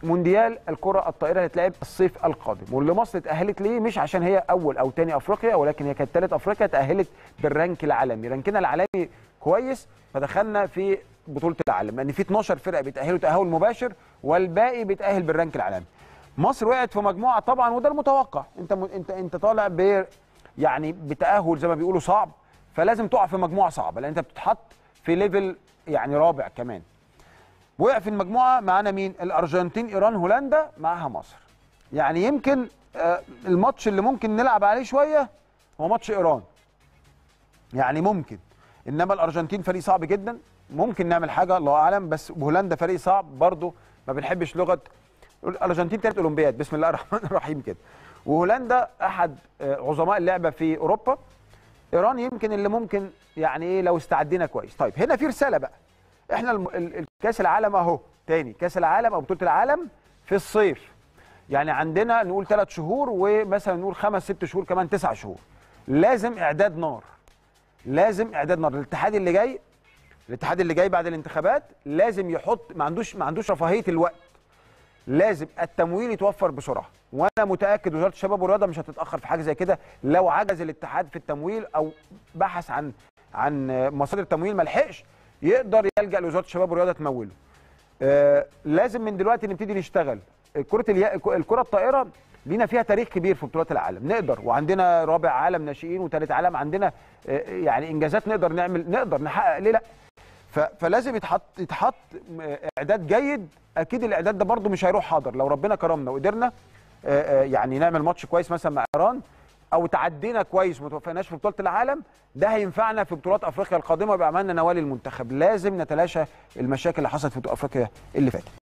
مونديال الكره الطائره هيتلعب الصيف القادم واللي مصر اتاهلت ليه مش عشان هي اول او تاني افريقيا ولكن هي كانت ثالث افريقيا تاهلت بالرانك العالمي رانكنا العالمي كويس فدخلنا في بطوله العالم لان في 12 فرقه بيتاهلوا تاهل مباشر والباقي بيتاهل بالرانك العالمي مصر وقعت في مجموعه طبعا وده المتوقع انت م... انت انت طالع ب يعني بتاهل زي ما بيقولوا صعب فلازم تقع في مجموعه صعبه لان انت بتتحط في ليفل يعني رابع كمان وقع في المجموعه معانا مين الارجنتين ايران هولندا معاها مصر يعني يمكن آه، الماتش اللي ممكن نلعب عليه شويه هو ماتش ايران يعني ممكن انما الارجنتين فريق صعب جدا ممكن نعمل حاجه الله اعلم بس هولندا فريق صعب برضه ما بنحبش لغه الارجنتين ثلاث اولمبياد بسم الله الرحمن الرحيم كده وهولندا احد آه، عظماء اللعبه في اوروبا ايران يمكن اللي ممكن يعني ايه لو استعدينا كويس طيب هنا في رساله بقى احنا الم- ال- ال- كاس العالم اهو تاني كاس العالم او بطوله العالم في الصيف يعني عندنا نقول ثلاث شهور ومثلا نقول خمس ست شهور كمان تسع شهور لازم اعداد نار لازم اعداد نار الاتحاد اللي جاي الاتحاد اللي جاي بعد الانتخابات لازم يحط ما عندوش ما عندوش رفاهيه الوقت لازم التمويل يتوفر بسرعه وانا متاكد وزاره الشباب والرياضه مش هتتاخر في حاجه زي كده لو عجز الاتحاد في التمويل او بحث عن عن مصادر تمويل ما لحقش يقدر يلجا لوزاره الشباب والرياضه تموله آه لازم من دلوقتي نبتدي نشتغل كره اليا... الكره الطائره لينا فيها تاريخ كبير في بطولات العالم نقدر وعندنا رابع عالم ناشئين وثالث عالم عندنا آه يعني انجازات نقدر نعمل نقدر نحقق ليه لا ف- فلازم يتحط يتحط م- اعداد جيد اكيد الاعداد ده برده مش هيروح حاضر لو ربنا كرمنا وقدرنا آه، آه، يعني نعمل ماتش كويس مثلا مع ايران او تعدينا كويس وما توفقناش في بطوله العالم ده هينفعنا في بطولات افريقيا القادمه ويبقى عملنا نوال المنتخب لازم نتلاشى المشاكل اللي حصلت في بطوله افريقيا اللي فاتت